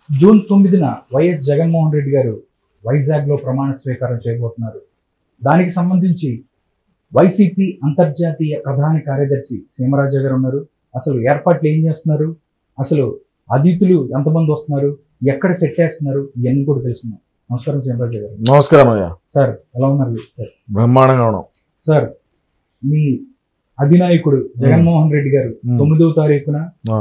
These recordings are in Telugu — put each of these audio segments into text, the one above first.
జూన్ తొమ్మిదిన వైఎస్ జగన్మోహన్ రెడ్డి గారు వైజాగ్లో ప్రమాణ స్వీకారం చేయబోతున్నారు దానికి సంబంధించి వైసీపీ అంతర్జాతీయ ప్రధాన కార్యదర్శి సీమరాజా గారు ఉన్నారు అసలు ఏర్పాట్లు ఏం చేస్తున్నారు అసలు అతిథులు ఎంతమంది వస్తున్నారు ఎక్కడ సెట్ చేస్తున్నారు ఇవన్నీ కూడా తెలుసుకున్నాం నమస్కారం సీమరాజా గారు నమస్కారం అయ్యా సార్ ఎలా ఉన్నారు సార్ బ్రహ్మాండంగా ఉన్నాం సార్ మీ అధినాయకుడు జగన్మోహన్ రెడ్డి గారు ఉమ్. తొమ్మిదవ తారీఖున ఆ,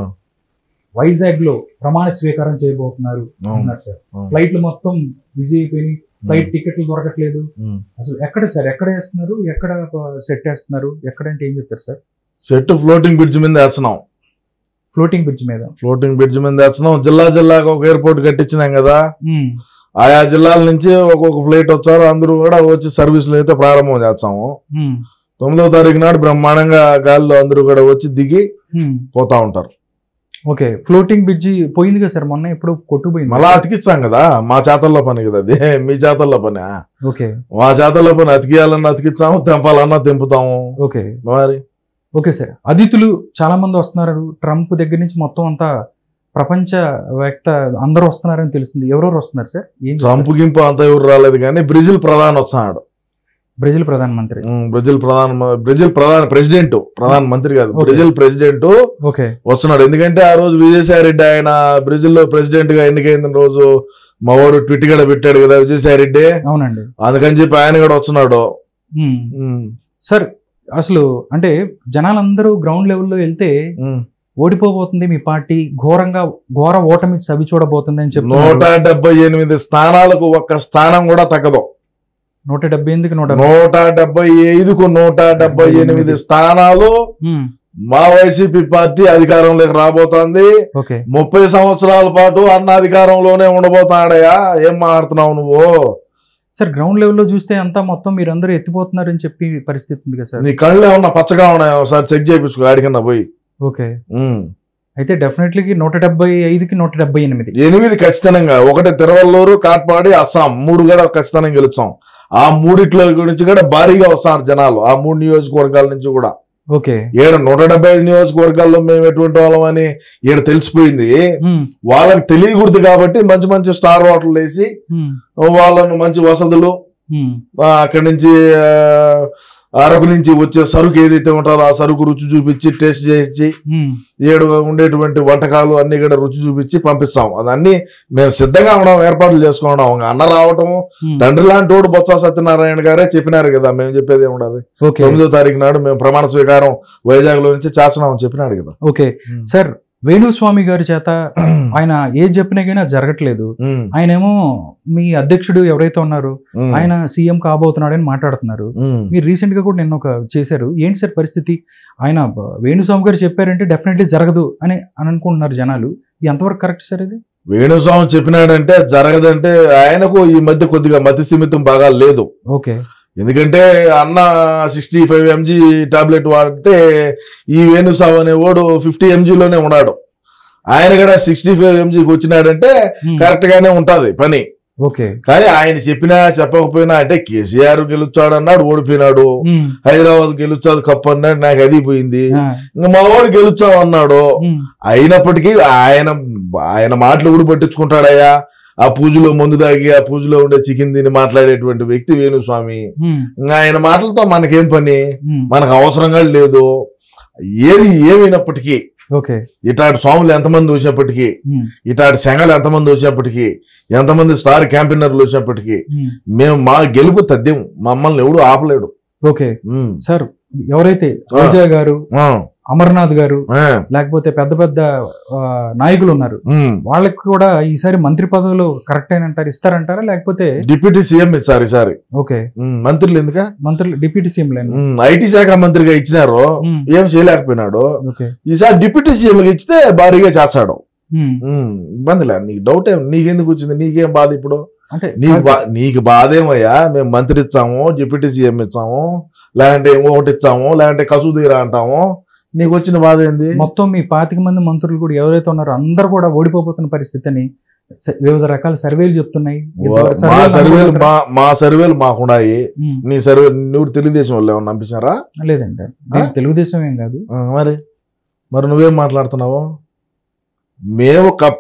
వైజాగ్ లో ప్రమాణ స్వీకారం చేయబోతున్నారు అవును. అన్నారు సార్ అవును. ఫ్లైట్లు మొత్తం బిజీ అయిపోయినాయి ఫ్లైట్ టికెట్లు దొరకట్లేదు ఉమ్. అసలు ఎక్కడ సార్ ఎక్కడ వేస్తున్నారు ఎక్కడ సెట్ చేస్తున్నారు ఎక్కడంటే ఏం చెప్తారు సార్ సెట్ ఫ్లోటింగ్ బ్రిడ్జ్ మీద వేస్తున్నాం ఫ్లోటింగ్ బ్రిడ్జ్ మీద ఫ్లోటింగ్ బ్రిడ్జ్ మీద వేస్తున్నాం జిల్లా జిల్లాకు ఒక ఎయిర్పోర్ట్ కట్టించినాం కదా ఉమ్, ఆయా జిల్లాల నుంచి ఒక్కొక్క ఫ్లైట్ వచ్చారు అందరూ కూడా వచ్చి సర్వీసులు అయితే ప్రారంభం చేస్తాము ఉమ్, తొమ్మిదవ తారీఖు నాడు బ్రహ్మాండంగా గాలిలో అందరూ కూడా వచ్చి దిగి ఉమ్. పోతా ఉంటారు ఓకే ఫ్లోటింగ్ బ్రిడ్జ్ పోయింది కదా సార్ మొన్న ఎప్పుడు కొట్టుపోయింది మళ్ళా అతికిచ్చాం కదా మా చేతల్లో పని కదా అది మీ చేతల్లో పని ఓకే మా చేతల్లో పని అతికియాలన్నా అతికిచ్చాము తెంపాలన్నా తెంపుతాము ఓకే మరి ఓకే సార్ అతిథులు చాలా మంది వస్తున్నారు ట్రంప్ దగ్గర నుంచి మొత్తం అంతా ప్రపంచ వ్యక్త అందరూ వస్తున్నారని తెలుస్తుంది ఎవరెవరు వస్తున్నారు సార్ ఏం ట్రంప్ గింపు అంత ఎవరు రాలేదు కానీ బ్రెజిల్ ప్రధాని వచ్చాడు బ్రెజిల్ ప్రధానమంత్రి ఉమ్, బ్రెజిల్ ప్రధాన బ్రెజిల్ ప్రధాన ప్రెసిడెంట్ ప్రధాన మంత్రి కాదు Okay. బ్రెజిల్ ప్రెసిడెంట్ ఓకే వస్తున్నాడు ఎందుకంటే ఆ రోజు విజయసాయి రెడ్డి ఆయన బ్రెజిల్ లో ప్రెసిడెంట్ గా ఎన్నికైన రోజు మా వాడు ట్విట్ కూడా పెట్టాడు కదా విజయసాయి రెడ్డి అవునండి అందుకని చెప్పి ఆయన కూడా వస్తున్నాడు ఉమ్. ఉమ్, సార్ అసలు అంటే జనాలందరూ గ్రౌండ్ లెవెల్లో వెళ్తే ఉమ్. ఓడిపోబోతుంది మీ పార్టీ ఘోరంగా ఘోర ఓటమి చవి చూడబోతుంది అని నూట చెప్తున్నారు డెబ్బై ఎనిమిది స్థానాలకు ఒక్క స్థానం కూడా తగ్గదు నూట డెబ్బై ఎనిమిదికి నూట డెబ్బై. నూట డెబ్బై ఐదుకు నూట డెబ్బై ఎనిమిది స్థానాలు ఉమ్. మా వైసీపీ పార్టీ అధికారంలోకి రాబోతోంది ఓకే ముప్పై సంవత్సరాల పాటు అన్న అధికారంలోనే ఉండబోతాడయ్యా ఏం మాట్లాడుతున్నావు నువ్వు సార్ గ్రౌండ్ లెవెల్లో చూస్తే అంతా మొత్తం మీరందరూ ఎత్తిపోతున్నారని చెప్పి పరిస్థితి ఉంది కదా సార్ నీ కళ్ళు ఏమన్నా పచ్చగా ఉన్నాయి ఒకసారి చెక్ చేయించుకో ఆడికన్నా పోయి ఓకే ఉమ్. అయితే డెఫినెట్లీ నూట డెబ్బై ఐదుకి నూట డెబ్బై ఎనిమిది ఎనిమిది ఖచ్చితంగా ఒకటి తిరువల్లూరు కాట్పాడి అస్సాం మూడు కూడా ఖచ్చితంగా గెలుస్తాం ఆ మూడిట్లో గురించి కూడా భారీగా వస్తారు జనాలు ఆ మూడు నియోజకవర్గాల నుంచి కూడా ఓకే ఏడు నూట డెబ్బై ఐదు నియోజకవర్గాల్లో మేము ఎటువంటి వాళ్ళం అని ఈడ తెలిసిపోయింది ఉమ్. వాళ్ళకి తెలియకూడదు కాబట్టి మంచి మంచి స్టార్ హోటల్ వేసి ఉమ్. వాళ్ళను మంచి వసతులు ఉమ్. ఆ, అక్కడి నుంచి ఆ, అరకు నుంచి వచ్చే సరుకు ఏదైతే ఉంటుందో ఆ సరుకు రుచి చూపించి టేస్ట్ చేయించి ఉమ్. ఏడు ఉండేటువంటి వంటకాలు అన్ని కూడా రుచి చూపించి పంపిస్తాం అదన్నీ మేము సిద్ధంగా ఉన్నాం ఏర్పాట్లు చేసుకున్నాం ఇంకా అన్న రావటం ఉమ్. తండ్రి లాంటి వాడు బొత్స సత్యనారాయణ గారే చెప్పినారు కదా మేము చెప్పేది ఏముండదు ఓకే తొమ్మిదో తారీఖు నాడు మేము ప్రమాణ స్వీకారం వైజాగ్ లో నుంచి చేస్తున్నామని చెప్పినాడు కదా ఓకే సార్ వేణుస్వామి గారి చేత ఆయన ఏ చెప్పినా కానీ అది జరగట్లేదు ఉమ్, ఆయనేమో మీ అధ్యక్షుడు ఎవరైతే ఉన్నారో ఉమ్, ఆయన సీఎం కాబోతున్నాడని మాట్లాడుతున్నారు ఉమ్. మీరు రీసెంట్ గా కూడా నిన్న ఒక చేశారు ఏంటి సార్ పరిస్థితి ఆయన బ- వేణుస్వామి గారు చెప్పారంటే డెఫినెట్లీ జరగదు అని అని అనుకుంటున్నారు జనాలు ఇది ఎంతవరకు కరెక్ట్ సార్ ఇది వేణుస్వామి చెప్పినాడంటే జరగదంటే ఆయనకు ఈ మధ్య కొద్దిగా మతి సిమితం బాగా లేదు ఓకే ఎందుకంటే అన్న సిక్స్టీ ఫైవ్ ఎంజీ టాబ్లెట్ వాడితే ఈ వేణుస్వామి అనేవాడు ఫిఫ్టీ ఎంజీలోనే ఉన్నాడు ఆయన కూడా సిక్స్టీ ఫైవ్ ఎంజీకి వచ్చినాడంటే ఉమ్. కరెక్ట్ గానే ఉంటది పని ఓకే కానీ ఆయన చెప్పినా చెప్పకపోయినా అంటే కేసీఆర్ గెలుచాడు అన్నాడు ఓడిపోయినాడు ఉమ్. హైదరాబాద్ గెలుచాదు కప్పు అన్నాడు నాకు అది పోయింది ఆ. ఇంకా మా వాడు గెలుచావు అన్నాడు ఉమ్. అయినప్పటికీ ఆయన ఆయన మాటలు కూడా పట్టించుకుంటాడయ్యా ఆ పూజలో ముందు దాగి ఆ పూజలో ఉండే చికెన్ తిని మాట్లాడేటువంటి వ్యక్తి వేణుస్వామి ఉమ్. ఇంకా ఆయన మాటలతో మనకేం పని ఉమ్. మనకు అవసరంగా లేదు ఏది ఏమైనప్పటికీ ఓకే ఇటాటి స్వాములు ఎంతమంది వచ్చినప్పటికీ ఉమ్. ఇటాటి సంఘాలు ఎంతమంది వచ్చినప్పటికీ ఎంతమంది స్టార్ క్యాంపెయినర్లు వచ్చినప్పటికీ ఉమ్. మేము మా గెలుపు తథ్యం మమ్మల్ని ఎవడు ఆపలేడు ఓకే ఉమ్. సార్ ఎవరైతే రోజా గారు ఆ, అమర్నాథ్ గారు ఆ, లేకపోతే పెద్ద పెద్ద ఆ, నాయకులు ఉన్నారు ఉమ్. వాళ్ళకి కూడా ఈసారి మంత్రి పదవులు కరెక్ట్ అంటారు ఇస్తారంటారా లేకపోతే డిప్యూటీ సీఎం ఇచ్చారు ఈసారి ఓకే ఉమ్, మంత్రులు ఎందుక మంత్రులు డిప్యూటీ సీఎం లేను ఉమ్, ఐటీ శాఖ మంత్రిగా ఇచ్చినారు ఉమ్. ఏం చేయలేకపోయినాడు ఓకే ఈసారి డిప్యూటీ సీఎం ఇచ్చితే భారీగా చేస్తాడు ఉమ్. ఉమ్, ఇబ్బందిలే నీకు డౌట్ ఏం నీకెందుకు వచ్చింది నీకేం బాధ ఇప్పుడు అంటే నీకు కాదు బా సార్. నీకు బాధేమయ్యా మేము మంత్రి ఇచ్చాము డిప్యూటీ సీఎం ఇచ్చాము లేదంటే ఇంకొకటి ఇచ్చాము లేదంటే కసూదీరా అంటాము నీకు వచ్చిన బాధ ఏంది మొత్తం మీ పాతిక మంది మంత్రులు కూడా ఎవరైతే ఉన్నారో అందరూ కూడా ఓడిపోతున్న పరిస్థితి అని స- వివిధ రకాల సర్వేలు చెప్తున్నాయి ఇంతవరకు మా సర్వేలు సర్వేలు నమ్మకం మా మా సర్వేలు మాకున్నాయి ఉమ్. నీ సర్వే నువ్వు తెలుగుదేశం వాళ్ళు ఏమన్నా పంపించారా లేదండి నేను తెలుగుదేశం ఏం కాదు ఆ, మరి మరి నువ్వేం మాట్లాడుతున్నావు మేము కప్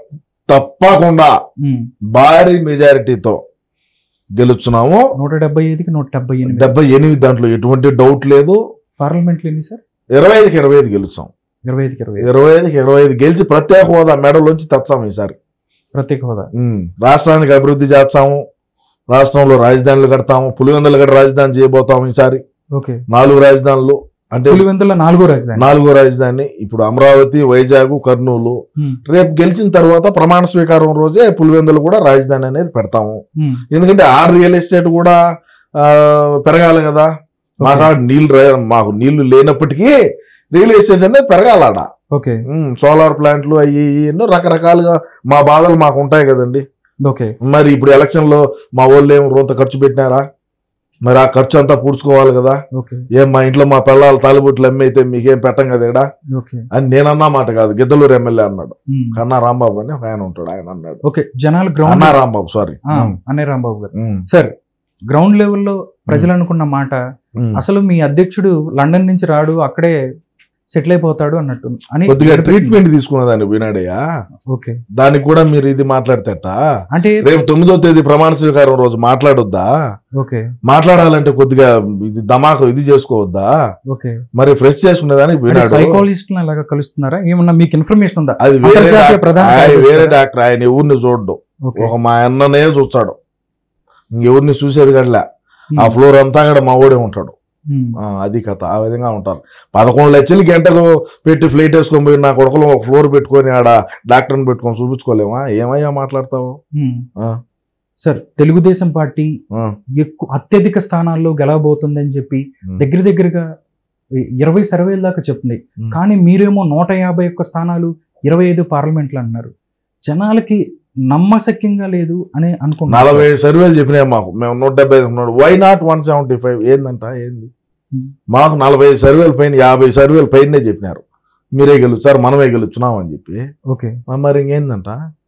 తప్పకుండా ఉమ్. భారీ మెజారిటీతో గెలుచున్నాము నూట డెబ్బై ఐదుకి నూట డెబ్బై ఎనిమిది డెబ్బై ఎనిమిది దాంట్లో ఎటువంటి డౌట్ లేదు పార్లమెంట్లు ఎన్ని సార్ ఇరవై ఐదుకి ఇరవై ఐదు గెలుచాం ఇరవై ఐదుకి ఇరవై ఐదు ఇరవై ఐదుకి ఇరవై ఐదు గెలిచి ప్రత్యేక హోదా మెడలోంచి తెచ్చాము ఈసారి ప్రత్యేక హోదా ఉమ్, రాష్ట్రానికి అభివృద్ధి చేస్తాము రాష్ట్రంలో రాజధానులు కడతాము పులివెందులు గడ రాజధాని చేయబోతాము ఈసారి ఓకే నాలుగు రాజధానులు అంటే పులివెందుల నాలుగో రాజధాని నాలుగో రాజధాని ఇప్పుడు అమరావతి వైజాగ్ కర్నూలు ఉమ్. రేపు గెలిచిన తర్వాత ప్రమాణ స్వీకారం రోజే పులివెందులు కూడా రాజధాని అనేది పెడతాము ఉమ్. ఎందుకంటే ఆ రియల్ ఎస్టేట్ కూడా ఆ, పెరగాలి కదా మా ఓకే. కాడ నీళ్లు రా- మాకు నీళ్లు లేనప్పటికీ రియల్ ఎస్టేట్ అనేది పెరగాలి ఆడ ఓకే సోలార్ ప్లాంట్లు అయ్యి ఇయ్యి ఎన్నో రకరకాలుగా మా బాధలు మాకు ఉంటాయి కదండి ఓకే మరి ఇప్పుడు ఎలక్షన్ లో మా వాళ్ళు ఏం రోంత ఖర్చు పెట్టినారా మరి ఆ ఖర్చు అంతా పూడ్చుకోవాలి కదా ఓకే ఏం మా ఇంట్లో మా పిల్లలు తాలిబొట్లు అమ్మి అయితే మీకేం పెట్టం కదా ఇక్కడ ఓకే అని నేనన్నా మాట కాదు గిద్దలూరు ఎమ్మెల్యే అన్నాడు ఉమ్. కన్నా రాంబాబు అని ఒక ఆయన ఉంటాడు ఆయన అన్నాడు ఓకే జనాలు అన్నా గ్రౌండ్ రాంబాబు సారీ అనే రాంబాబు గారు సార్ గ్రౌండ్ లెవెల్లో ప్రజలు అనుకున్న మాట అసలు మీ అధ్యక్షుడు లండన్ నుంచి రాడు అక్కడే సెటిల్ అయిపోతాడు అన్నట్టు అని కొద్దిగా అనిపిస్తుంది. ట్రీట్మెంట్ తీసుకున్నదాన్ని వినాడయ్యా ఓకే దానికి కూడా మీరు ఇది మాట్లాడతేట అంటే రేపు తొమ్మిదో తేదీ ప్రమాణ స్వీకారం రోజు మాట్లాడొద్దా ఓకే మాట్లాడాలంటే కొద్దిగా ఇది దమాకు ఇది చేసుకోవద్దా ఓకే మరి ఫ్రెష్ చేసుకునేదానికి వినాడు సైకాలజిస్ట్ అలాగా కలుస్తున్నారా ఏమన్నా మీకు ఇన్ఫర్మేషన్ ఉందా అది వేరే అంతర్జాతీయ డాక్టర్ ప్రధాన ఆయన కార్యదర్శి వేరే కదా? డాక్టర్ ఆయన ఎవరిని చూడడు ఓకే ఒక మా అన్ననే చూస్తాడు ఇంకెవరిని చూసేది గట్లే ఆ ఫ్లోర్ అంతా కూడా మా ఓడే ఉంటాడు ఉమ్. ఆ, అది కథ ఆ విధంగా ఉంటారు పదకొండు లక్షలు గంటకు పెట్టి ఫ్లైట్ వేసుకొని పోయి నా కొడుకులు ఒక ఫ్లోర్ పెట్టుకొని ఆడ డాక్టర్ని పెట్టుకొని చూపించుకోలేమా ఏమయ్యా మాట్లాడతావు ఉమ్. ఆ, సార్ తెలుగుదేశం పార్టీ ఆ, ఎక్కువ అత్యధిక స్థానాల్లో గెలవబోతుందని చెప్పి ఉమ్. దగ్గర దగ్గరగా ఇరవై సర్వేల దాకా చెప్తుంది ఉమ్. కానీ మీరేమో నూట యాభై ఒక్క స్థానాలు ఇరవై ఐదు పార్లమెంట్లు అన్నారు జనాలకి నమ్మశక్యంగా లేదు అని అనుకుంటున్నారు నలభై సర్వేలు చెప్పినాయి మాకు మేము నూట డెబ్బై ఐదు ఉన్నాడు why not one seventy five ఏందంట ఏంది ఉమ్. మాకు నలభై సర్వేల పైన యాభై సర్వేల పైనే చెప్పినారు మీరే గెలుస్తారు మనమే గెలుచున్నాం అని చెప్పి ఓకే ఆ, మరి ఇంకేందంట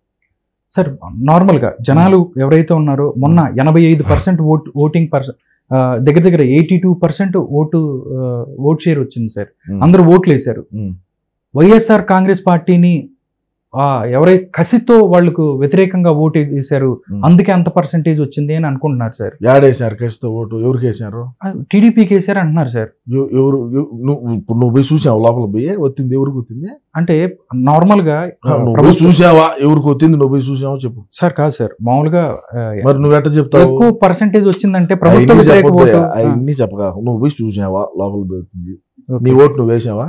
సార్ నార్మల్ గా జనాలు ఎవరైతే ఉన్నారో మొన్న ఎనభై ఐదు పర్సెంట్ ఓట్ ఓటింగ్ పర్సెంట్ దగ్గర దగ్గర eighty two percent vote vote share వచ్చింది సార్ ఉమ్. అందరూ ఓట్లు వేశారు ఉమ్. వైఎస్ఆర్ కాంగ్రెస్ పార్టీని ఆ, ఎవరై కసితో వాళ్ళకు వ్యతిరేకంగా ఓటు వేశారు ఉమ్. అందుకే అంత పర్సెంటేజ్ వచ్చింది అని అనుకుంటున్నారు సార్ యాడేసారు కేసుతో ఓటు ఎవరికి వేసారు టీడీపీకి వేశారు అంటున్నారు సార్ ఎవ- ఎవరు ఎవ- నువ్వు ఇప్పుడు నువ్వు పోయి చూసావు లోపల పోయి వచ్చింది ఎవరికి వచ్చింది అంటే నార్మల్ గా ఆ, నువ్వు పోయి ప్రభుత్వం- చూసావా ఎవరికి వచ్చింది నువ్వు పోయి చూసావా చెప్పు సార్ కాదు సార్ మామూలుగా ఆ, మరి నువ్వు ఎట్ట చెప్తావు ఎక్కువ పర్సెంటేజ్ వచ్చిందంటే ప్రభుత్వ అవన్నీ వ్యతిరేక ఓటు చెప్పొద్దు ఆ, అవన్నీ చెప్పగా నువ్వు పోయి చూసావా లోపల పోయి వచ్చింది ఓకే. నీ ఓటు నువ్వు వేసావా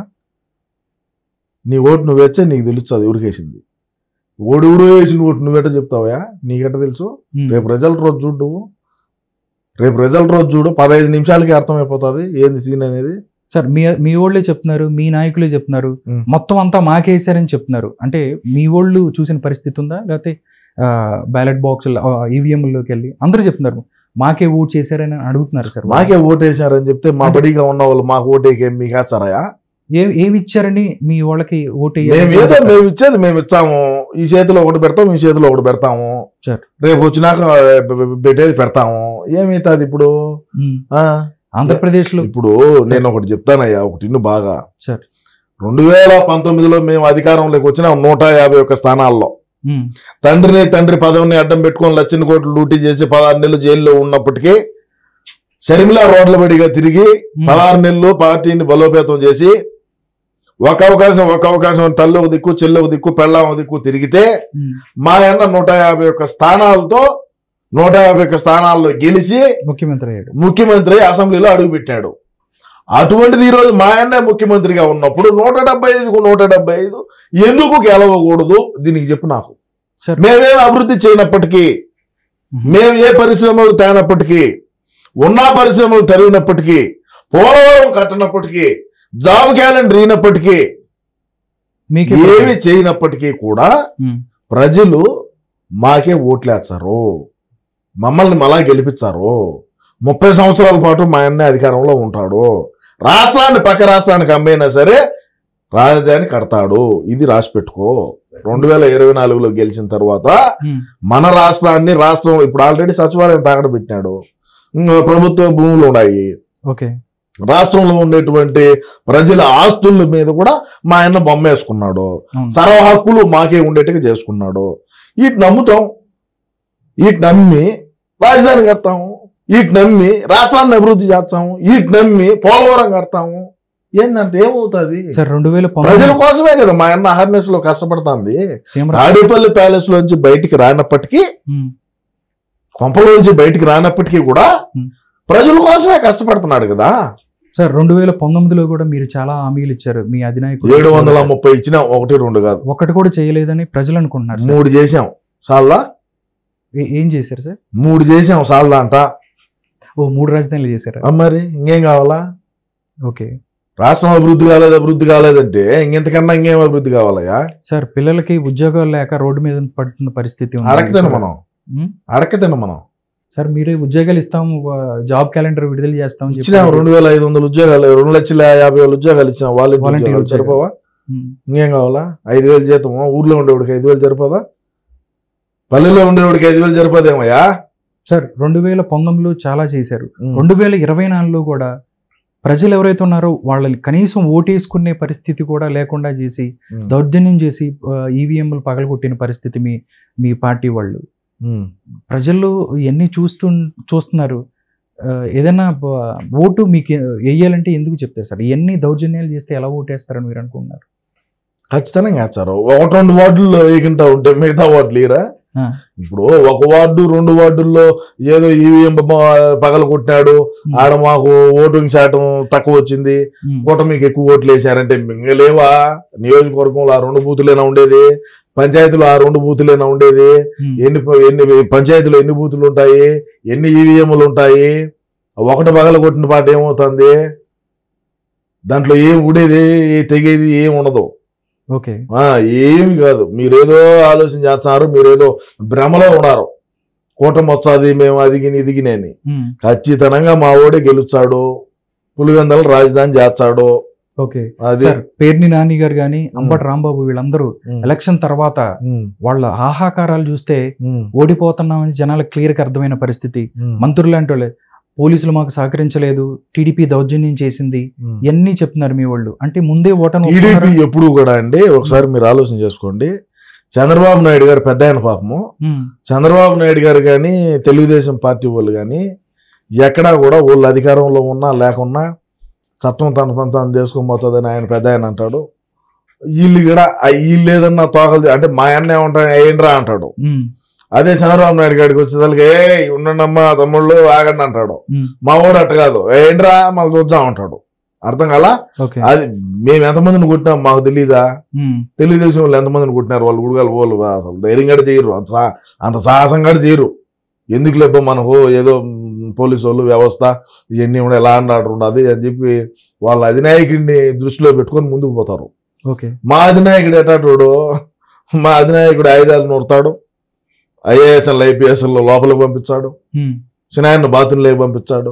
నీ ఓటు నువ్వు వేస్తే నీకు తెలుస్తుంది ఎవరికి వేసింది ఓడెవడో వేసిన ఓటు నువ్వెట్ట చెప్తావా నీకెట్ట తెలుసు ఉమ్. రేపు రిజల్ట్ రోజు చూడు నువ్వు రేపు రిజల్ట్ రోజు చూడు పదహైదు నిమిషాలకి అర్థమైపోతుంది ఏంది సీన్ అనేది సార్ మీ మీ వాళ్ళే చెప్తున్నారు మీ నాయకులే చెప్తున్నారు ఉమ్. మొత్తం అంతా మాకేసారని చెప్తున్నారు అంటే మీ వాళ్ళు చూసిన పరిస్థితి ఉందా లేకపోతే బ్యాలెట్ బాక్స్ ఈవీఎంలోకి వెళ్ళి అందరూ చెప్తున్నారు మాకే ఓట్ చేశారని అడుగుతున్నారు సార్ మాకే ఓటు వేసారని చెప్తే మా అంటే- బడిగా ఉన్న వాళ్ళు మాకు ఓటేకేం మీకు వేస్తారా ఏ ఏమి ఇచ్చారని మీ వాళ్ళకి ఓటు మేము ఏదో మేము ఇచ్చేది మేము ఇచ్చాము ఈ చేతిలో ఒకటి పెడతాము ఈ చేతిలో ఒకటి పెడతాము సరే. రేపు వచ్చినాక పె- పె- పెట్టేది పెడతాము ఏమవుతుంది ఇప్పుడు ఉమ్. ఆ ఆంధ్రప్రదేశ్ లో ఇప్పుడు నేను ఒకటి చెప్తానయ్యా ఒకటి ఇన్ను బాగా సరే. రెండు వేల పంతొమ్మిదిలో మేము అధికారంలోకి వచ్చిన నూట యాభై ఒక్క స్థానాల్లో ఉమ్. తండ్రిని తండ్రి పదవిని అడ్డం పెట్టుకొని లక్షల కోట్లు లూటీ చేసి పదహారు నెలలు జైల్లో ఉన్నప్పటికీ షర్మిల రోడ్ల బడిగా తిరిగి ఉమ్. పదహారు నెలలు పార్టీని బలోపేతం చేసి ఒక అవకాశం ఒక అవకాశం తల్లి ఒక దిక్కు చెల్లి ఒక దిక్కు పెళ్ళాం ఒక దిక్కు తిరిగితే ఉమ్. మా అన్న నూట యాభై ఒక్క స్థానాలతో నూట యాభై ఒక్క స్థానాల్లో గెలిచి ముఖ్యమంత్రి అయ్యాడు ముఖ్యమంత్రి అసెంబ్లీలో అడుగుపెట్టాడు అటువంటిది ఈరోజు మా అన్న ముఖ్యమంత్రిగా ఉన్నప్పుడు నూట డెబ్బై ఐదుకు నూట డెబ్బై ఐదు ఎందుకు గెలవకూడదు దీనికి చెప్పు నాకు సార్ మేమేం అభివృద్ధి చేయనప్పటికీ మేము ఏ పరిశ్రమలు తేనప్పటికీ ఉన్న పరిశ్రమలు తరిగినప్పటికీ పోలవరం కట్టినప్పటికీ జాబ్ క్యాలెండర్ అయినప్పటికీ మీకే ఏమి చేయనప్పటికీ కూడా ఉమ్. ప్రజలు మాకే ఓట్లేస్తారు మమ్మల్ని మళ్ళా గెలిపించారు ముప్పై సంవత్సరాల పాటు మా అన్న అధికారంలో ఉంటాడు రాష్ట్రాన్ని పక్క రాష్ట్రానికి అమ్మైనా సరే రాజధాని కడతాడు ఇది రాసి పెట్టుకో రెండు వేల ఇరవై నాలుగులో గెలిచిన తర్వాత ఉమ్. మన రాష్ట్రాన్ని రాష్ట్రం ఇప్పుడు ఆల్రెడీ సచివాలయం తాకడ పెట్టినాడు ఇంకా ప్రభుత్వ భూములు ఉన్నాయి ఓకే రాష్ట్రంలో ఉండేటువంటి ప్రజల ఆస్తుల మీద కూడా మా ఆయన బొమ్మ వేసుకున్నాడు అవును. సర్వ హక్కులు మాకే ఉండేట్టుగా చేసుకున్నాడు వీటిని నమ్ముతాం వీటిని నమ్మి రాజధాని కడతాము వీటిని నమ్మి రాష్ట్రాన్ని అభివృద్ధి చేస్తాము వీటిని నమ్మి పోలవరం కడతాము ఏంటంటే ఏమవుతుంది సార్ రెండు వేల ప్రజల పంతొమ్మిది కోసమే కదా మా అన్న అహర్నెస్ లో కష్టపడుతుంది సీమరా- తాడేపల్లి ప్యాలెస్ లోంచి బయటికి రానప్పటికీ ఉమ్, కొంపలోంచి బయటికి రానప్పటికీ కూడా Hmm. ప్రజల కోసమే కష్టపడుతున్నాడు కదా సార్ రెండు వేల పంతొమ్మిదిలో కూడా మీరు చాలా హామీలు ఇచ్చారు మీ అధినాయకుడు ఏడు వందల ముప్పై ఇచ్చిన ఒకటి రెండు కాదు ఒకటి కూడా చేయలేదని ప్రజలు అనుకుంటున్నారు సార్. మూడు చేసాం సాల్దా ఏ- ఏం చేశారు సార్ మూడు చేసాం సాల్దా అంట ఓ మూడు రాజధానులు చేశారా ఆ మరి ఇంకేం కావాలా ఓకే రాష్ట్రం అభివృద్ధి కాలేదు అభివృద్ధి కాలేదంటే ఇంకెంతకన్నా ఇంకేం అభివృద్ధి కావాలయ్యా సార్ పిల్లలకి ఉద్యోగాలు లేక రోడ్డు మీద పడుతున్న పరిస్థితి ఉంది. అడకతిన మనం ఉమ్, అడకతిన మనం సార్ మీరే ఉద్యోగాలు ఇస్తాం జాబ్ క్యాలెండర్ విడుదల చేస్తాం ఇచ్చినాం రెండు వేల ఐదు వందల ఉద్యోగాలు రెండు లక్షల యాభై వేల ఉద్యోగాలు ఇచ్చినాం వాళ్ళు Volunteer ఉద్యోగాలు ఉద్యోగాలు. సరిపోవా ఇంకేం కావాలా ఐదు వేలు జీతం ఊర్లో ఉండేవాడికి ఐదు వేలు సరిపోదా పల్లెల్లో ఉండేవాడికి ఐదు వేలు సరిపోదేమయ్యా సార్ రెండు వేల పంతొమ్మిదిలో చాలా చేశారు రెండు వేల ఇరవై నాలుగులో కూడా ప్రజలు ఎవరైతే ఉన్నారో వాళ్ళని కనీసం ఓటేసుకునే పరిస్థితి కూడా లేకుండా చేసి ఉమ్. దౌర్జన్యం చేసి ఈవీఎంలు పగలగొట్టిన పరిస్థితి మీ మీ పార్టీ వాళ్ళు ఉమ్. ప్రజలు ఇవన్నీ చూస్తూ చూస్తున్నారు ఆ, ఏదైనా బ- ఓటు మీకు వేయాలంటే ఎందుకు చెప్తారు సార్ ఇవన్నీ దౌర్జన్యాలు చేస్తే ఎలా ఓటేస్తారని మీరు అనుకుంటున్నారు ఖచ్చితంగా వేస్తారు ఒకటి రెండు వార్డుల్లో వేయకుండా ఉంటే మిగతా వార్డులు ఇరా ఆ. ఇప్పుడు ఒక వార్డు రెండు వార్డుల్లో ఏదో ఈవీఎం పగల కొట్టినాడు ఆడ మాకు ఓటింగ్ శాతం తక్కువ వచ్చింది ఉమ్, కూటమికి ఎక్కువ ఓట్లు వేసారంటే మింగలేవా నియోజకవర్గంలో ఆ రెండు బూతులేనా ఉండేది పంచాయతీలో ఆ రెండు బూతులేనా ఉండేది ఉమ్, ఎన్ని ప- ఎన్ని పంచాయతీలో ఎన్ని బూతులు ఉంటాయి ఎన్ని ఈవీఎంలు ఉంటాయి ఒకటి పగల కొట్టిన పాట ఏమవుతుంది దాంట్లో ఏం ఉండేది ఏ తెగేది ఏం ఉండదు ఓకే ఆ ఏమి కాదు మీరేదో ఆలోచన చేస్తున్నారు మీరేదో భ్రమలో ఉన్నారు కూటమి వచ్చాది మేము అదిగిని ఇదిగిని అని ఉమ్, ఖచ్చితంగా మా ఓడే గెలుస్తాడు పులివెందల రాజధాని చేస్తాడు ఓకే అది సార్ పేర్ని నాని గారు కానీ అంబటి రాంబాబు వీళ్ళందరూ ఉమ్, ఎలక్షన్ తర్వాత ఉమ్, వాళ్ళ ఆహాకారాలు చూస్తే ఉమ్, ఓడిపోతున్నామని జనాలకు క్లియర్గా అర్థమైన పరిస్థితి ఉమ్, మంత్రులు లాంటి వాళ్ళే పోలీసులు మాకు సహకరించలేదు టీడీపీ దౌర్జన్యం చేసింది ఉమ్. ఇవన్నీ చెప్తున్నారు మీ వాళ్ళు అంటే ముందే ఓటను టీడీపీ ఎప్పుడు కూడా అండి ఒకసారి మీరు ఆలోచన చేసుకోండి చంద్రబాబు నాయుడు గారు పెద్ద ఆయన పాపము ఉమ్, చంద్రబాబు నాయుడు గారు కానీ తెలుగుదేశం పార్టీ వాళ్ళు కానీ ఎక్కడా కూడా వాళ్ళు అధికారంలో ఉన్నా లేకున్నా చట్టం తన పని తాను చేసుకొని పోతుందని ఆయన పెద్ద ఆయన అంటాడు వీళ్ళు కూడా ఆ వీళ్ళు ఏదన్నా తోకలు అంటే మా అన్న ఏమంటాడు ఏంట్రా అంటాడు ఉమ్, అదే చంద్రబాబు నాయుడు గారికి వచ్చేదానికి ఏ ఉండండమ్మా తమ్ముళ్ళు ఆగండి అంటాడు ఉమ్, మా వాడు అట్ట కాదు ఏంట్రా మాకు చూద్దాం అంటాడు అర్థం కాలా ఓకే అది మేము ఎంతమందిని కొట్టినాం మాకు తెలీదా ఉమ్, తెలుగుదేశం వాళ్ళు ఎంతమందిని కొట్టినారు వాళ్ళు గుడిగాలు వాళ్ళు అసలు ధైర్యం కూడా చేయరు అంత సా- అంత సాహసం కూడా చేయరు ఎందుకు లేపో మనకు ఏదో మ్, పోలీసు వాళ్ళు వ్యవస్థ ఇవన్నీ కూడా ఎలా ఆర్డర్ ఉండదు అని చెప్పి వాళ్ళ అధినాయకుడిని దృష్టిలో పెట్టుకొని ముందుకు పోతారు ఓకే మా అధినాయకుడు ఎటాటోడు మా అధినాయకుడు ఆయుధాలు నూరుతాడు ఐఏఎస్ఎల్ ఐపీఎస్ఎల్ లోపలికి పంపించాడు ఉమ్, సినాయన్ని బాత్రూంలోకి పంపించాడు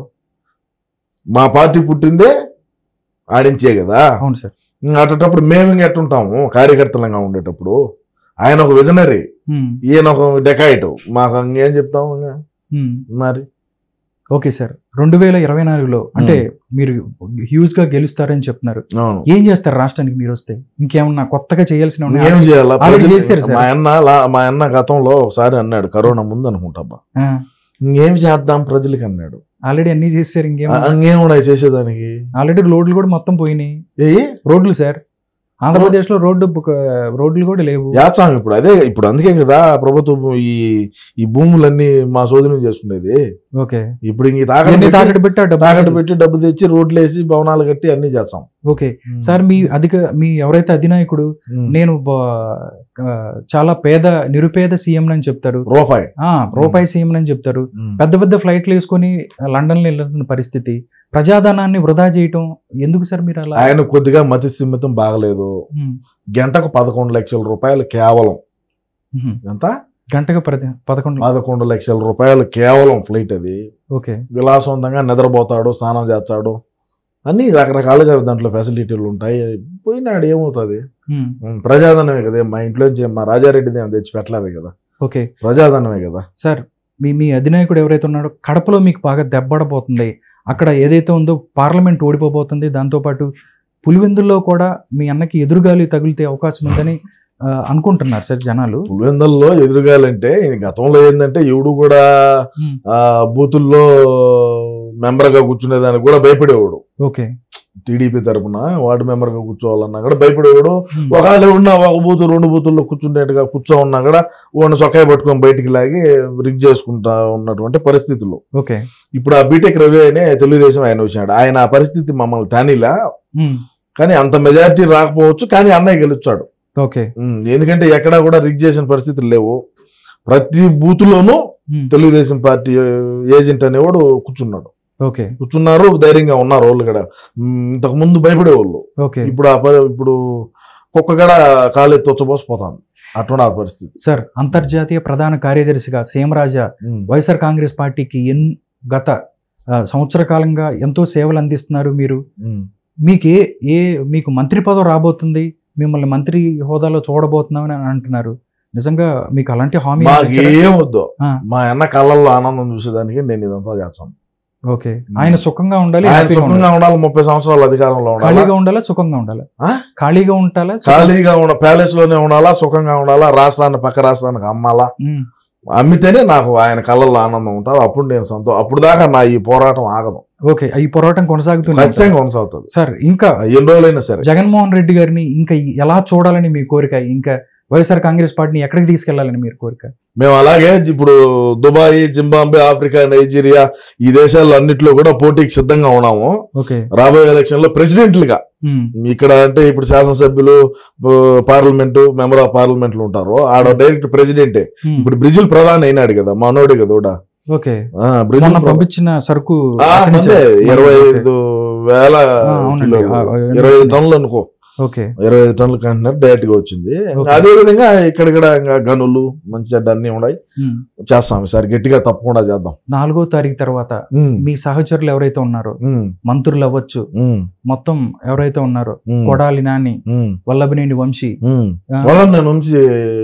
మా పార్టీ పుట్టిందే ఆడించే కదా అవును సార్ ఇంక అటప్పుడు మేము ఇంక ఎట్టుంటాము కార్యకర్తలంగా ఉండేటప్పుడు ఆయన ఒక విజనరీ ఉమ్, ఈయన ఒక డెకాయిట్ మాకు ఇంకేం చెప్తాము ఇంక? ఉమ్, మరి ఓకే సార్ రెండు వేల ఇరవై నాలుగులో అంటే మీరు హ్యూజ్ గా గెలుస్తారని చెప్తున్నారు అవును ఏం చేస్తారు రాష్ట్రానికి మీరు వస్తే ఇంకేమన్నా కొత్తగా చేయాల్సిన ఉన్నాయా? ఏం చేయాలా ఆల్రెడీ ప్రజలు- చేశారు సార్. మా అన్న లా- మా అన్న గతంలో ఒకసారి అన్నాడు కరోనా ముందు అనుకుంటాబ్బా ఆ, ఇంకేం చేద్దాం ప్రజలకి అన్నాడు ఆల్రెడీ అన్ని చేశారు ఇంకేం ఆ, ఇంకేం ఉన్నాయి చేసేదానికి ఆల్రెడీ రోడ్లు కూడా మొత్తం పోయినాయి ఏ రోడ్లు సార్ ఆంధ్రప్రదేశ్ లో రోడ్డు బుక్- రోడ్లు కూడా లేవు చేస్తాం ఇప్పుడు అదే ఇప్పుడు అందుకే కదా ప్రభుత్వం ఈ ఈ భూములన్నీ మా శోధనం చేసుకునేది ఓకే ఇప్పుడు ఇంక ఇవన్నీ తాకట్టు తాకట్టు పెట్టి ఆ డబ్బు తాకట్టు పెట్టి డబ్బు తెచ్చి రోడ్లు వేసి భవనాలు కట్టి అన్ని చేస్తాం ఓకే సార్ మీ అధిక మీ ఎవరైతే అధినాయకుడు ఉమ్. నేను బ- ఆ, చాలా పేద నిరుపేద సీఎం అని చెప్తారు రూపాయి ఆ రూపాయి సీఎం అని చెప్తారు పెద్ద పెద్ద ఫ్లైట్లు వేసుకొని లండన్ లో వెళ్తున్న పరిస్థితి ప్రజాధనాన్ని వృధా చేయటం ఎందుకు సార్ మీరు అలా ఆయన కొద్దిగా మతి స్థిమితం బాగలేదు ఉమ్, గంటకు పదకొండు లక్షల రూపాయలు కేవలం ఉమ్. ఎంత గంటకు ప్రతి పదకొండు పదకొండు లక్షల రూపాయలు కేవలం ఫ్లైట్ అది ఓకే విలాసవంతంగా నిద్రపోతాడు స్నానం చేస్తాడు అన్ని రకరకాలుగా దాంట్లో ఫెసిలిటీలు ఉంటాయి పోయినాడు ఏమవుతుంది ఉమ్, ఉమ్, ప్రజాధనమే కదా మా ఇంట్లోంచి మా రాజారెడ్డిది ఏం తెచ్చి పెట్టలేదు కదా ఓకే ప్రజాధనమే కదా సార్ మీ మీ అధినాయకుడు ఎవరైతే ఉన్నాడో కడపలో మీకు బాగా దెబ్బడబోతుంది అక్కడ ఏదైతే ఉందో పార్లమెంట్ ఓడిపోబోతుంది దాంతోపాటు పులివెందుల్లో కూడా మీ అన్నకి ఎదురుగాలి తగిలితే అవకాశం ఉందని ఆ, అనుకుంటున్నారు సార్ జనాలు పులివెందల్లో ఎదురుగాలంటే ఈ గతంలో ఏంటంటే ఎవడు కూడా ఉమ్, ఆ బూతుల్లో మెంబర్ గా కూర్చునేదానికి కూడా భయపడేవాడు ఓకే టీడీపీ తరపున వార్డు మెంబర్ గా కూర్చోవాలన్నా కూడా భయపడేవాడు ఉమ్, ఒకవేళ ఉన్న ఒక బూతు రెండు బూతుల్లో కూర్చుండేట్టుగా కూర్చో ఉన్నా కూడా వాడిని సొక్కాయ పట్టుకొని బయటికి లాగి రిగ్ చేసుకుంటా ఉన్నటువంటి పరిస్థితులు ఓకే ఇప్పుడు ఆ బీటెక్ రవి అనే తెలుగుదేశం ఆయన వచ్చినాడు ఆయన ఆ పరిస్థితి మమ్మల్ని తానిలా ఉమ్, కానీ అంత మెజారిటీ రాకపోవచ్చు కానీ అన్నయ్య గెలుచాడు ఓకే ఉమ్, ఎందుకంటే ఎక్కడా కూడా రిగ్ చేసిన పరిస్థితులు లేవు ప్రతి బూత్లోనూ ఉమ్, తెలుగుదేశం పార్టీ ఏజెంట్ అనేవాడు కూర్చున్నాడు ఓకే కూర్చున్నారు ధైర్యంగా ఉన్నారు వాళ్ళు కూడా ఉమ్, ఇంతకు ముందు భయపడేవాళ్ళు ఓకే ఇప్పుడు ఆ పరి- ఇప్పుడు కుక్క కూడా కాలు తొచ్చబోసిపోతాను అటువంటి ఆ పరిస్థితి సార్ అంతర్జాతీయ ప్రధాన కార్యదర్శిగా సీమరాజా ఉమ్. వైఎస్ఆర్ కాంగ్రెస్ పార్టీకి ఎన్ గత ఆ, సంవత్సర కాలంగా ఎంతో సేవలు అందిస్తున్నారు మీరు ఉమ్. మీకు ఏ ఏ మీకు మంత్రి పదవి రాబోతుంది మిమ్మల్ని మంత్రి హోదాలో చూడబోతున్నామని అని అంటున్నారు నిజంగా మీకు అలాంటి హామీ మాకు ఇచ్చారా? ఏం వద్దు ఆ. మా అన్న కళ్ళల్లో ఆనందం చూసేదానికి నేను ఇదంతా చేస్తాను ఓకే ఆయన సుఖంగా ఉండాలి ఆయన హ్యాపీగా ఉండాలి. సుఖంగా ఉండాలి ముప్పై సంవత్సరాలు అధికారంలో ఉండాలి ఖాళీగా ఉండాలా సుఖంగా ఉండాలా ఆ? ఖాళీగా ఉంటాలా సుఖం- ఖాళీగా ఉండ ప్యాలెస్ లోనే ఉండాలా సుఖంగా ఉండాలా రాష్ట్రాన్ని పక్క రాష్ట్రానికి అమ్మాలా ఉమ్, అమ్మితేనే నాకు ఆయన కళ్ళల్లో ఆనందం ఉంటుంది అప్పుడు నేను సంతో అప్పుడు దాకా నా ఈ పోరాటం ఆగదు ఓకే ఈ పోరాటం కొనసాగుతుంది ఖచ్చితంగా కొనసాగుతుంది సార్ ఇంకా ఎన్ని రోజులైనా సరే జగన్మోహన్ రెడ్డి గారిని ఇంకా ఎలా చూడాలని మీ కోరిక ఇంకా వైఎస్ఆర్ కాంగ్రెస్ పార్టీని ఎక్కడికి తీసుకెళ్లాలని మీరు కోరిక మేము అలాగే ఇప్పుడు దుబాయ్ జింబాబే ఆఫ్రికా నైజీరియా ఈ దేశాల్లో అన్నిట్లో కూడా పోటీకి సిద్ధంగా ఉన్నాము ఓకే రాబోయే ఎలక్షన్ లో ప్రెసిడెంట్లుగా ఉమ్, ఇక్కడ అంటే ఇప్పుడు శాసనసభ్యులు పార్లమెంటు మెంబర్ ఆఫ్ పార్లమెంట్లు ఉంటారు ఆడ డైరెక్ట్ ప్రెసిడెంటే ఉమ్, ఇప్పుడు బ్రెజిల్ ప్రధాని అయినాడు కదా మనోడే కదా కూడా ఓకే ఆ, బ్రెజిల్ మొన్న ప్రధాని. పంపించిన సరుకు ఆ, అక్కడి నుంచే- మందే ఇరవై ఐదు వేల ఆ, అవునండి. కిలోలు ఆ, ఆ, ఇరవై ఐదు టన్నులు అనుకో ఓకే ఇరవై ఐదు టన్నులు కంటున్నారు డైరెక్ట్ గా వచ్చింది ఓకే. అదే విధంగా ఇక్కడ కూడా ఇంకా గనులు మంచి చెడ్డ అన్ని ఉన్నాయి ఉమ్, చేస్తాం ఈసారి గట్టిగా తప్పకుండా చేద్దాం నాలుగో తారీఖు తర్వాత ఉమ్, మీ సహచరులు ఎవరైతే ఉన్నారో ఉమ్, మంత్రులు అవ్వచ్చు ఉమ్, మొత్తం ఎవరైతే ఉన్నారో ఉమ్, కొడాలి నాని ఉమ్, వల్లభనేని వంశీ ఉమ్. ఆ, వాళ్ళని నేను నుంచి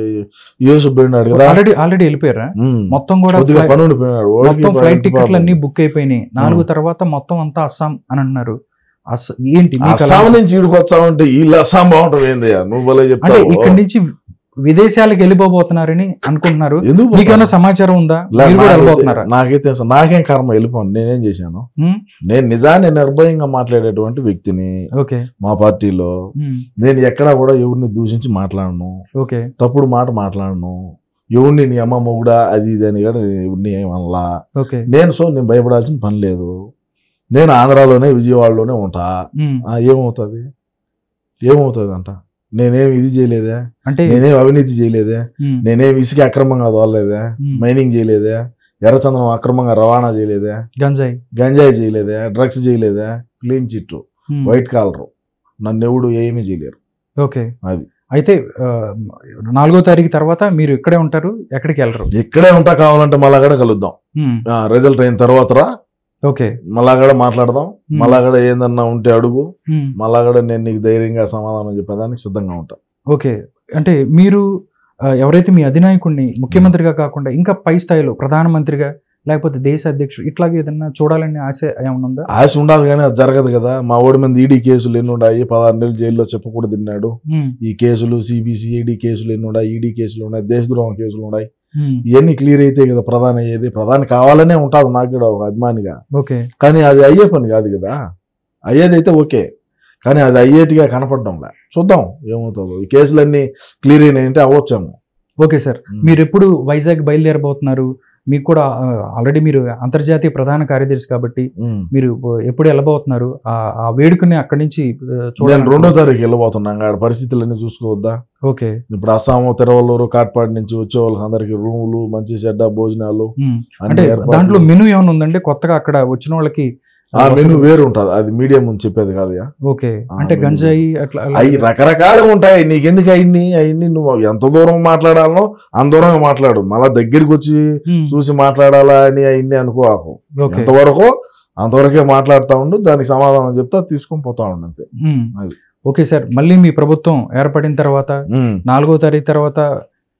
యేసు పోయినాడు కదా ఆల్రెడీ ఆల్రెడీ వెళ్ళిపోయారా ఉమ్. మొత్తం కూడా కొద్దిగా ఫ్లై- పని ఉండిపోయినాడు ఓడికి మొత్తం ఫ్లైట్ ఎంత టికెట్లు ప్రాబ్లం. అన్ని బుక్ అయిపోయినాయి నాలుగు తర్వాత మొత్తం అంతా అస్సాం అని అంటున్నారు అస్- ఏంటి మీకు అలా- అస్సాం నుంచి ఈడికి వచ్చావంటే వీళ్ళు అస్సాం బాగుంటుంది ఏంది నువ్వు భలే అంటే చెప్తావు ఇక్కడి నుంచి విదేశాలకు వెళ్ళిపోబోతున్నారని అనుకుంటున్నారు ఎందుకు మీకేమైనా పోతాను? సమాచారం ఉందా లే, మీరు కూడా నాకైతే- వెళ్ళిపోతున్నారా నాకైతే అసలు నాకేం కర్మ వెళ్ళిపోను నేనేం చేశాను ఉమ్, నేను నిజాన్ని నిర్భయంగా మాట్లాడేటువంటి వ్యక్తిని ఓకే మా పార్టీలో ఉమ్, నేను ఎక్కడా కూడా ఎవరిని దూషించి మాట్లాడను ఓకే తప్పుడు మాట మాట్లాడను ఎవరిని నీ అమ్మ మొగుడా అది ఇది అని కూడా ఎవరిని ఏమనలా ఓకే నేను సో నేను భయపడాల్సిన పని లేదు నేను ఆంధ్రాలోనే విజయవాడలోనే ఉంటా ఉమ్, ఆ, ఏమవుతుంది ఏమవుతుంది అంట నేనేం ఇది చేయలేదే అంటే నేనేం అవినీతి చేయలేదే ఉమ్, నేనేం ఇసుక అక్రమంగా తోలలేదే ఉమ్, మైనింగ్ చేయలేదే ఎర్రచందనం అక్రమంగా రవాణా చేయలేదే గంజాయి గంజాయి చేయలేదే డ్రగ్స్ చేయలేదే క్లీన్ చిట్ ఉమ్, వైట్ కాలర్ నన్ను ఎవడు ఏమీ చేయలేరు ఓకే అది. అయితే ఆ, నాలుగో తారీఖు తర్వాత మీరు ఇక్కడే ఉంటారు ఎక్కడికి వెళ్ళరు ఇక్కడే ఉంటా కావాలంటే మళ్ళా కూడా కలుద్దాం ఉమ్, రిజల్ట్ అయిన తర్వాత రా ఓకే మళ్ళా కూడా మాట్లాడదాం ఉమ్, మళ్ళా కూడా ఏందన్నా ఉంటే అడుగు ఉమ్, మళ్ళా కూడా నేను నీకు ధైర్యంగా సమాధానం చెప్పేదానికి సిద్ధంగా ఉంటా ఓకే అంటే మీరు ఆ, ఎవరైతే మీ అధినాయకుడిని ముఖ్యమంత్రిగా కాకుండా ఇంకా పై స్థాయిలో ప్రధానమంత్రిగా లేకపోతే దేశ అధ్యక్షుడు ఇట్లాగే ఏదన్నా చూడాలని ఆశ ఏమైనా ఉందా ఆశ ఉండాలి కానీ అది జరగదు కదా మా ఓడి మీద ఈడీ కేసులు ఎన్ని ఉన్నాయి పదహారు నెలలు జైల్లో చెప్పకూడదు తిన్నాడు ఉమ్, ఈ కేసులు సిబిసి ఈడీ కేసులు ఎన్ని ఉన్నాయి ఈడీ కేసులు ఉన్నాయి దేశద్రోహం కేసులు ఉన్నాయి ఉమ్, ఇవన్నీ క్లియర్ అయితే కదా ప్రధాని అయ్యేది ప్రధాని కావాలనే ఉంటుంది నాకు కూడా ఒక అభిమానిగా ఓకే కానీ అది అయ్యే పని కాదు కదా అయ్యేదైతే ఓకే కానీ అది అయ్యేటిగా కనపడడంలే చూద్దాం ఏమవుతుందో ఈ కేసులన్నీ క్లియర్ అయినాయంటే అవ్వచ్చేమో ఓకే సార్ మీరు ఎప్పుడు వైజాగ్ బయలుదేరబోతున్నారు మీకు కూడా ఆల్రెడీ మీరు అంతర్జాతీయ ప్రధాన కార్యదర్శి కాబట్టి ఉమ్. మీరు ఎప్పుడు వెళ్ళబోతున్నారు ఆ ఆ వేడుకని అక్కడి నుంచి ఆ, నేను చూడాలని రెండో తారీఖు వెళ్ళబోతున్నాం ఆడ పరిస్థితులన్నీ చూసుకోవద్దా ఓకే ఇప్పుడు అస్సాము తిరువల్లూరు కాట్పాడి నుంచి వచ్చే వాళ్ళకి అందరికి రూములు మంచి చెడ్డ భోజనాలు ఉమ్. అన్ని అంటే ఏర్పాట్లు. దాంట్లో మెనూ ఏమైనా ఉందండి కొత్తగా అక్కడ వచ్చిన వాళ్ళకి ఆ మెను వేరు ఉంటది అది మీడియం ముందు చెప్పేది కాదు ఓకే ఆ, అంటే menu గంజాయి అట్లా అలా- అవి రకరకాలుగా ఉంటాయి నీకెందుకు అయింది అయింది నువ్వు ఎంత దూరం మాట్లాడాలనో అంత దూరం మాట్లాడు మళ్ళా దగ్గరికి వచ్చి ఉమ్, చూసి మాట్లాడాలా అని అయింది అనుకోకు ఓకే ఎంతవరకు అంతవరకే మాట్లాడుతా ఉండు దానికి సమాధానం చెప్తా తీసుకొని పోతా ఉండు అంతే ఉమ్. అది. ఓకే సార్ మళ్ళీ మీ ప్రభుత్వం ఏర్పడిన తర్వాత ఉమ్, నాలుగో తారీఖు తర్వాత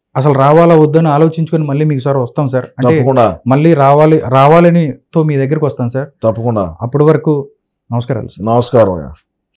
అసలు రావాలా వద్దని ఆలోచించుకొని మళ్ళీ మీకు సార్ వస్తాం సార్ అంటే తప్పకుండా మళ్ళీ రావాలి రావాలని తో మీ దగ్గరికి వస్తాం సార్ తప్పకుండా అప్పటి వరకు నమస్కారాలు సార్ నమస్కారం